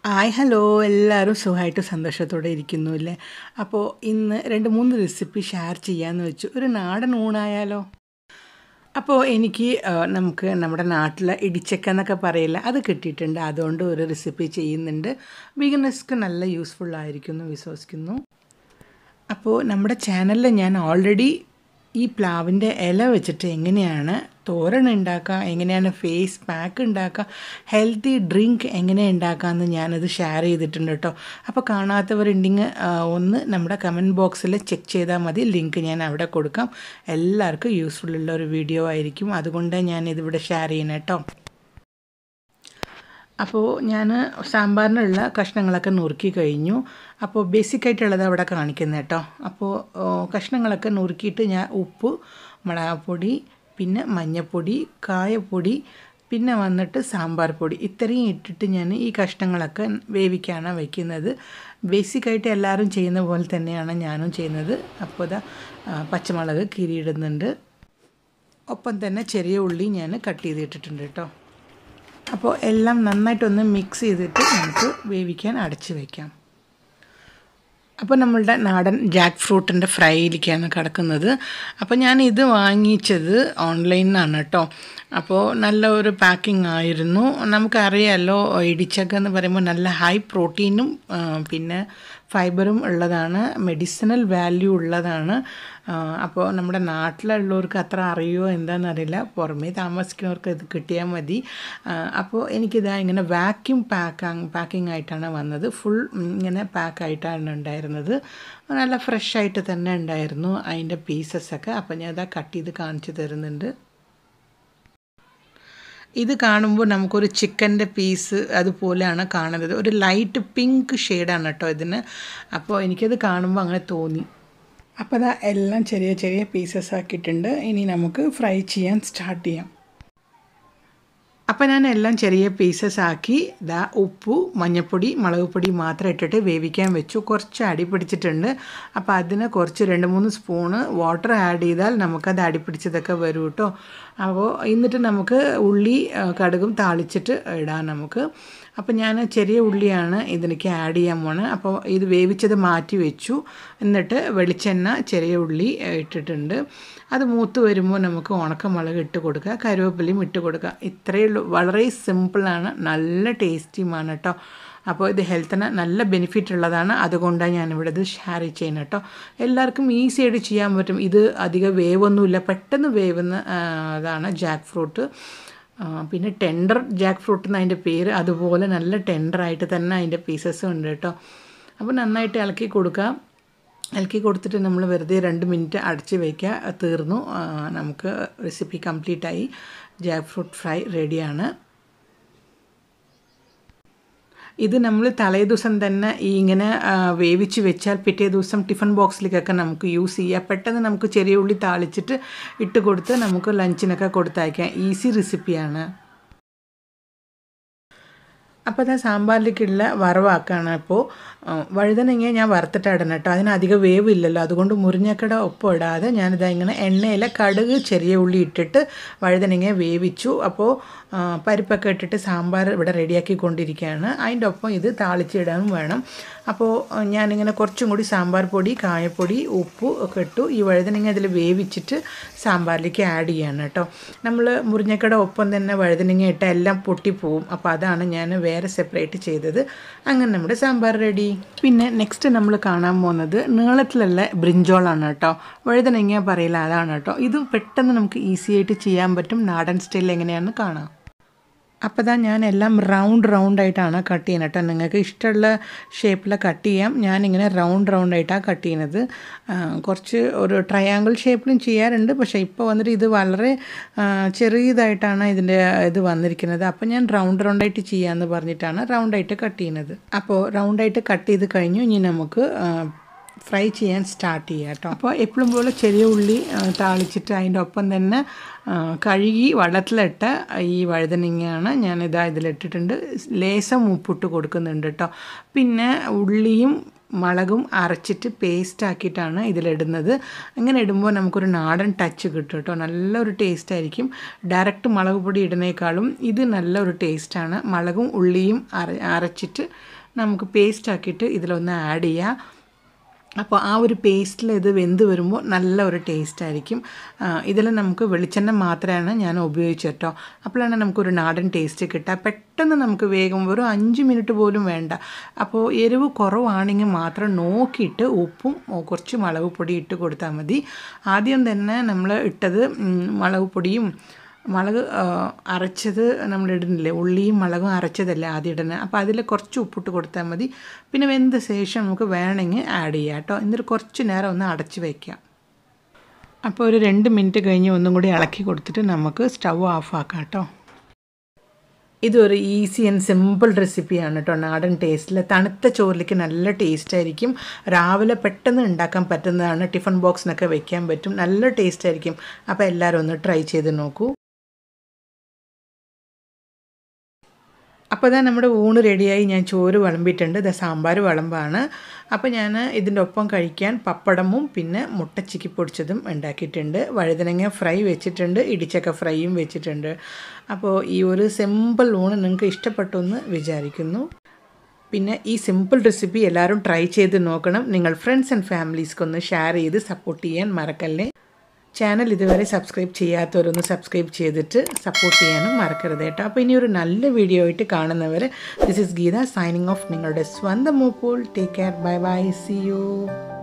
hi hello എല്ലാവരും സുഖമായിട്ട് സന്തോഷത്തോടെ ഇരിക്കുന്നു അല്ലേ അപ്പോൾ ഇന്ന് രണ്ട് മൂന്ന് റെസിപ്പി ഷെയർ ചെയ്യാമെന്ന് വെച്ചു ഒരു നാടൻ ഊണായാലോ അപ്പോൾ എനിക്ക് ആ, നമുക്ക് നമ്മുടെ നാട്ടിലെ ഇടിച്ചക്ക എന്നൊക്കെ പറയില്ല അത് കിട്ടിയിട്ടുണ്ട് അതുകൊണ്ട് ഒരു റെസിപ്പി ചെയ്യുന്നുണ്ട് ബിഗിനേഴ്സ്ക്ക് നല്ല യൂസ്ഫുൾ ആയിരിക്കും എന്ന് വിശ്വസിക്കുന്നു അപ്പോൾ നമ്മുടെ ചാനലിൽ ഞാൻ ഓൾറെഡി ഈ പ്ലാവിൻ്റെ ഇല വെച്ചിട്ട് എങ്ങനെയാണ് തോരൻ ഉണ്ടാക്കുക എങ്ങനെയാണ് ഫേസ് പാക്ക് ഉണ്ടാക്കുക ഹെൽത്തി ഡ്രിങ്ക് എങ്ങനെ ഉണ്ടാക്കാമെന്ന് ഞാനത് ഷെയർ ചെയ്തിട്ടുണ്ട് കേട്ടോ അപ്പോൾ കാണാത്തവരുണ്ടെങ്കിൽ ആ, ഒന്ന് നമ്മുടെ കമൻറ്റ് ബോക്സിൽ ചെക്ക് ചെയ്താൽ മതി ലിങ്ക് ഞാൻ അവിടെ കൊടുക്കാം എല്ലാവർക്കും യൂസ്ഫുൾ ഉള്ള ഒരു വീഡിയോ ആയിരിക്കും അതുകൊണ്ട് ഞാൻ ഇതിവിടെ ഷെയർ ചെയ്യണം കേട്ടോ അപ്പോൾ ഞാൻ സാമ്പാറിനുള്ള കഷ്ണങ്ങളൊക്കെ നുറുക്കി കഴിഞ്ഞു അപ്പോൾ ബേസിക്കായിട്ടുള്ളത് അവിടെ കാണിക്കുന്നത് കേട്ടോ അപ്പോൾ ഓ, കഷ്ണങ്ങളൊക്കെ നുറുക്കിയിട്ട് ഞാൻ ഉപ്പ് മുളകാപ്പൊടി പിന്നെ മഞ്ഞൾപ്പൊടി കായപ്പൊടി പിന്നെ വന്നിട്ട് സാമ്പാർ പൊടി ഇത്രയും ഇട്ടിട്ട് ഞാൻ ഈ കഷ്ണങ്ങളൊക്കെ വേവിക്കാനാണ് വയ്ക്കുന്നത് ബേസിക്കായിട്ട് എല്ലാവരും ചെയ്യുന്ന പോലെ തന്നെയാണ് ഞാനും ചെയ്യുന്നത് അപ്പോൾ ഇതാ ആ, പച്ചമുളക് കീറിയിടുന്നുണ്ട് ഒപ്പം തന്നെ ചെറിയ ഉള്ളി ഞാൻ കട്ട് ചെയ്തിട്ടിട്ടുണ്ട് കേട്ടോ അപ്പോൾ എല്ലാം നന്നായിട്ടൊന്ന് മിക്സ് ചെയ്തിട്ട് നമുക്ക് വേവിക്കാൻ അടച്ച് വയ്ക്കാം അപ്പോൾ നമ്മളുടെ നാടൻ ജാക്ക് ഫ്രൂട്ടിൻ്റെ ഫ്രൈയിലേക്കാണ് കിടക്കുന്നത് അപ്പോൾ ഞാൻ ഇത് വാങ്ങിച്ചത് ഓൺലൈനിലാണ് കേട്ടോ അപ്പോൾ നല്ല ഒരു പാക്കിംഗ് ആയിരുന്നു നമുക്കറിയാമല്ലോ ഇടിച്ചക്ക എന്ന് പറയുമ്പോൾ നല്ല ഹൈ പ്രോട്ടീനും ആ, പിന്നെ ഫൈബറും ഉള്ളതാണ് മെഡിസിനൽ വാല്യൂ ഉള്ളതാണ് ആ, അപ്പോൾ നമ്മുടെ നാട്ടിലുള്ളവർക്ക് അത്ര അറിയുമോ എന്താണെന്നറിയില്ല പുറമേ താമസിക്കുന്നവർക്ക് ഇത് കിട്ടിയാൽ മതി ആ, അപ്പോൾ എനിക്കിതാ ഇങ്ങനെ വാക്യൂം പാക്ക് പാക്കിംഗ് ആയിട്ടാണ് വന്നത് ഫുൾ ഇങ്ങനെ പാക്കായിട്ടാണ് ഉണ്ടായിരുന്നത് നല്ല ഫ്രഷ് ആയിട്ട് തന്നെ ഉണ്ടായിരുന്നു അതിൻ്റെ പീസസൊക്കെ അപ്പോൾ ഞാൻ ഇതാ കട്ട് ചെയ്ത് കാണിച്ചു തരുന്നുണ്ട് ഇത് കാണുമ്പോൾ നമുക്കൊരു ചിക്കൻ്റെ പീസ് അതുപോലെയാണ് കാണുന്നത് ഒരു ലൈറ്റ് പിങ്ക് ഷെയ്ഡാണ് കേട്ടോ ഇതിന് അപ്പോൾ എനിക്കത് കാണുമ്പോൾ അങ്ങനെ തോന്നി അപ്പോൾ അതാ എല്ലാം ചെറിയ ചെറിയ പീസസ് ആക്കിയിട്ടുണ്ട് ഇനി നമുക്ക് ഫ്രൈ ചെയ്യാൻ സ്റ്റാർട്ട് ചെയ്യാം അപ്പോൾ ഞാൻ എല്ലാം ചെറിയ പീസസ് ആക്കി ഇതാ ഉപ്പു മഞ്ഞൾപ്പൊടി മുളക് പൊടി മാത്രം ഇട്ടിട്ട് വേവിക്കാൻ വെച്ചു കുറച്ച് അടി പിടിച്ചിട്ടുണ്ട് അപ്പോൾ അതിന് കുറച്ച് രണ്ട് മൂന്ന് സ്പൂണ് വാട്ടർ ആഡ് ചെയ്താൽ നമുക്കത് അടി പിടിച്ചതൊക്കെ വരും കേട്ടോ അപ്പോൾ എന്നിട്ട് നമുക്ക് ഉള്ളി ആ, കടുകും താളിച്ചിട്ട് ഇടാം നമുക്ക് അപ്പോൾ ഞാൻ ചെറിയ ഉള്ളിയാണ് ഇതിലേക്ക് ആഡ് ചെയ്യാൻ പോണത് അപ്പോൾ ഇത് വേവിച്ചത് മാറ്റി വെച്ചു എന്നിട്ട് വെളിച്ചെണ്ണ ചെറിയ ഉള്ളി ഏ, ഇട്ടിട്ടുണ്ട് അത് മൂത്ത് വരുമ്പോൾ നമുക്ക് ഉണക്കമുളക് ഇട്ട് കൊടുക്കുക കരുവേപ്പിലയും ഇട്ട് കൊടുക്കുക ഇത്രയേ ഉള്ളൂ വളരെ സിമ്പിളാണ് നല്ല ടേസ്റ്റിയുമാണ് കേട്ടോ അപ്പോൾ ഇത് ഹെൽത്തിന് നല്ല ബെനിഫിറ്റ് ഉള്ളതാണ് അതുകൊണ്ടാണ് ഞാനിവിടെ ഇത് ഷെയർ ചെയ്യുന്നത് കേട്ടോ എല്ലാവർക്കും ഈസി ആയിട്ട് ചെയ്യാൻ പറ്റും ഇത് അധികം വേവൊന്നുമില്ല പെട്ടെന്ന് വേവുന്ന ആ, അതാണ് ജാക്ക് ഫ്രൂട്ട് ആ, പിന്നെ ടെൻഡർ ജാക്ക് ഫ്രൂട്ട് എന്ന് അതിൻ്റെ പേര് അതുപോലെ നല്ല ടെൻഡറായിട്ട് തന്നെ അതിൻ്റെ പീസസ് ഉണ്ട് കേട്ടോ അപ്പോൾ നന്നായിട്ട് ഇളക്കി കൊടുക്കാം ഇളക്കി കൊടുത്തിട്ട് നമ്മൾ വെറുതെ രണ്ട് മിനിറ്റ് അടച്ച് വയ്ക്കുക തീർന്നു ആ, നമുക്ക് റെസിപ്പി കംപ്ലീറ്റായി ജാക്ക് ഫ്രൂട്ട് ഫ്രൈ റെഡിയാണ് ഇത് നമ്മൾ തലേ ദിവസം തന്നെ ഈ ഇങ്ങനെ ആ, വേവിച്ച് വെച്ചാൽ പിറ്റേ ദിവസം ടിഫിൻ ബോക്സിലേക്കൊക്കെ നമുക്ക് യൂസ് ചെയ്യാം പെട്ടെന്ന് നമുക്ക് ചെറിയ ഉള്ളി താളിച്ചിട്ട് ഇട്ട് കൊടുത്ത് നമുക്ക് ലഞ്ചിനൊക്കെ കൊടുത്തയക്കാം ഈസി റെസിപ്പിയാണ് അപ്പോൾ അത് സാമ്പാറിലേക്കുള്ള വറവാക്കാണ് അപ്പോൾ വഴുതനങ്ങ ഞാൻ വറുത്തിട്ട് ഇടണം കേട്ടോ അതിന് അധികം വേവില്ലല്ലോ അതുകൊണ്ട് മുരിങ്ങക്കട ഒപ്പം ഇടാതെ ഞാനിതാ ഇങ്ങനെ എണ്ണയിൽ കടുക് ചെറിയ ഉള്ളി ഇട്ടിട്ട് വഴുതനങ്ങ വേവിച്ചു അപ്പോൾ ആ, പരിപ്പൊക്കെ ഇട്ടിട്ട് സാമ്പാർ ഇവിടെ റെഡിയാക്കി കൊണ്ടിരിക്കുകയാണ് അതിൻ്റെ ഒപ്പം ഇത് താളിച്ചിടാനും വേണം അപ്പോൾ ആ, ഞാനിങ്ങനെ കുറച്ചും കൂടി സാമ്പാർ പൊടി കായപ്പൊടി ഉപ്പ് ഒക്കെ ഇട്ടു ഈ വഴുതനങ്ങ അതിൽ വേവിച്ചിട്ട് സാമ്പാറിലേക്ക് ആഡ് ചെയ്യാണ് കേട്ടോ നമ്മൾ മുരിങ്ങക്കട ഒപ്പം തന്നെ വഴുതനങ്ങ ഇട്ട എല്ലാം പൊട്ടിപ്പോവും അപ്പോൾ അതാണ് ഞാൻ വേറെ സെപ്പറേറ്റ് ചെയ്തത് അങ്ങനെ നമ്മുടെ സാമ്പാർ റെഡി പിന്നെ നെക്സ്റ്റ് നമ്മൾ കാണാൻ പോകുന്നത് നീളത്തിലുള്ള ബ്രിഞ്ചോളാണ് കേട്ടോ വഴുതനങ്ങ പറയില്ല അതാണ് കേട്ടോ ഇത് പെട്ടെന്ന് നമുക്ക് ഈസി ആയിട്ട് ചെയ്യാൻ പറ്റും നാടൻ സ്റ്റൈലിൽ എങ്ങനെയാണെന്ന് കാണാം അപ്പോൾ ദാ ഞാൻ എല്ലാം റൗണ്ട് റൗണ്ട് ആയിട്ടാണ് കട്ട് ചെയ്യുന്നത് കേട്ടോ നിങ്ങൾക്ക് ഇഷ്ടമുള്ള ഷേപ്പിൽ കട്ട് ചെയ്യാം ഞാനിങ്ങനെ റൗണ്ട് റൗണ്ട് ആയിട്ടാണ് കട്ട് ചെയ്യുന്നത് ആ, കുറച്ച് ഒരു ട്രയാങ്കിൾ ഷേപ്പിലും ചെയ്യാറുണ്ട് പക്ഷേ ഇപ്പോൾ വന്നിട്ട് ഇത് വളരെ ആ, ചെറിയതായിട്ടാണ് ഇതിൻ്റെ ഇത് വന്നിരിക്കുന്നത് അപ്പോൾ ഞാൻ റൗണ്ട് റൗണ്ടായിട്ട് ചെയ്യാമെന്ന് പറഞ്ഞിട്ടാണ് റൗണ്ടായിട്ട് കട്ട് ചെയ്യുന്നത് അപ്പോൾ റൗണ്ടായിട്ട് കട്ട് ചെയ്ത് കഴിഞ്ഞു ഇനി നമുക്ക് ആ, ഫ്രൈ ചെയ്യാൻ സ്റ്റാർട്ട് ചെയ്യാം കേട്ടോ അപ്പോൾ എപ്പോഴും പോലെ ചെറിയ ഉള്ളി ആ, താളിച്ചിട്ട് അതിൻ്റെ ഒപ്പം തന്നെ ആ, കഴുകി വെള്ളത്തിലിട്ട ഈ വഴുതനങ്ങയാണ് ഞാനിതാ ഇതിലിട്ടിട്ടുണ്ട് ലേശം ഉപ്പിട്ട് കൊടുക്കുന്നുണ്ട് കേട്ടോ പിന്നെ ഉള്ളിയും മുളകും അരച്ചിട്ട് പേസ്റ്റ് ആക്കിയിട്ടാണ് ഇതിലിടുന്നത് അങ്ങനെ ഇടുമ്പോൾ നമുക്കൊരു നാടൻ ടച്ച് കിട്ടും കേട്ടോ നല്ലൊരു ടേസ്റ്റ് ആയിരിക്കും ഡയറക്റ്റ് മുളക് പൊടി ഇടുന്നേക്കാളും ഇത് നല്ലൊരു ടേസ്റ്റാണ് മുളകും ഉള്ളിയും അര അരച്ചിട്ട് നമുക്ക് പേസ്റ്റ് ആക്കിയിട്ട് ഇതിലൊന്ന് ആഡ് ചെയ്യുക അപ്പോൾ ആ ഒരു പേസ്റ്റിൽ ഇത് വെന്ത് വരുമ്പോൾ നല്ല ഒരു ടേസ്റ്റ് ആയിരിക്കും ഇതിൽ നമുക്ക് വെളിച്ചെണ്ണ മാത്രമാണ് ഞാൻ ഉപയോഗിച്ചത് കേട്ടോ അപ്പോഴാണ് നമുക്കൊരു നാടൻ ടേസ്റ്റ് കിട്ടുക പെട്ടെന്ന് നമുക്ക് വേഗം ഒരു അഞ്ച് മിനിറ്റ് പോലും വേണ്ട അപ്പോൾ എരിവ് കുറവാണെങ്കിൽ മാത്രം നോക്കിയിട്ട് ഉപ്പും കുറച്ച് മുളക് പൊടി ഇട്ട് കൊടുത്താൽ മതി ആദ്യം തന്നെ നമ്മൾ ഇട്ടത് മുളക് പൊടിയും മുളക് അരച്ചത് നമ്മൾ ഇടുന്നില്ലേ ഉള്ളിയും മുളകും അരച്ചതല്ലേ ആദ്യം ഇടുന്നത് അപ്പോൾ അതിൽ കുറച്ച് ഉപ്പിട്ട് കൊടുത്താൽ മതി പിന്നെ വെന്ത ശേഷം നമുക്ക് വേണമെങ്കിൽ ആഡ് ചെയ്യാം കേട്ടോ എന്നിട്ട് കുറച്ച് നേരം ഒന്ന് അടച്ച് വയ്ക്കാം അപ്പോൾ ഒരു രണ്ട് മിനിറ്റ് കഴിഞ്ഞ് ഒന്നും കൂടി ഇളക്കി കൊടുത്തിട്ട് നമുക്ക് സ്റ്റവ് ഓഫ് ആക്കാം കേട്ടോ ഇതൊരു ഈസി ആൻഡ് സിമ്പിൾ റെസിപ്പിയാണ് കേട്ടോ നാടൻ ടേസ്റ്റിൽ തണുത്ത ചോറിലേക്ക് നല്ല ടേസ്റ്റ് ആയിരിക്കും രാവിലെ പെട്ടെന്ന് ഉണ്ടാക്കാൻ പറ്റുന്നതാണ് ടിഫിൻ ബോക്സിനൊക്കെ വെക്കാൻ പറ്റും നല്ല ടേസ്റ്റ് ആയിരിക്കും അപ്പോൾ എല്ലാവരും ഒന്ന് ട്രൈ ചെയ്ത് നോക്കൂ അപ്പോൾ ഇതാ നമ്മുടെ ഊണ് റെഡിയായി ഞാൻ ചോറ് വിളമ്പിയിട്ടുണ്ട് ഇത് സാമ്പാർ വിളമ്പാണ് അപ്പോൾ ഞാൻ ഇതിൻ്റെ ഒപ്പം കഴിക്കാൻ പപ്പടമും പിന്നെ മുട്ട ചിക്കി പൊടിച്ചതും ഉണ്ടാക്കിയിട്ടുണ്ട് വഴുതനങ്ങ ഫ്രൈ വെച്ചിട്ടുണ്ട് ഇടിച്ചക്ക ഫ്രൈയും വെച്ചിട്ടുണ്ട് അപ്പോൾ ഈ ഒരു സിമ്പിൾ ഊണ് നിങ്ങൾക്ക് ഇഷ്ടപ്പെട്ടു എന്ന് വിചാരിക്കുന്നു പിന്നെ ഈ സിമ്പിൾ റെസിപ്പി എല്ലാവരും ട്രൈ ചെയ്ത് നോക്കണം നിങ്ങൾ ഫ്രണ്ട്സ് ആൻഡ് ഫാമിലീസ്ക്കൊന്ന് ഷെയർ ചെയ്ത് സപ്പോർട്ട് ചെയ്യാൻ മറക്കല്ലേ ചാനൽ ഇതുവരെ സബ്സ്ക്രൈബ് ചെയ്യാത്തവരൊന്ന് സബ്സ്ക്രൈബ് ചെയ്തിട്ട് സപ്പോർട്ട് ചെയ്യാനും മറക്കരുത് കേട്ടോ അപ്പോൾ ഇനി ഒരു നല്ല വീഡിയോ ആയിട്ട് കാണുന്നവർ this is Geetha signing off നിങ്ങളുടെ സ്വന്തം മൂപ്പോൾ take care bye bye see U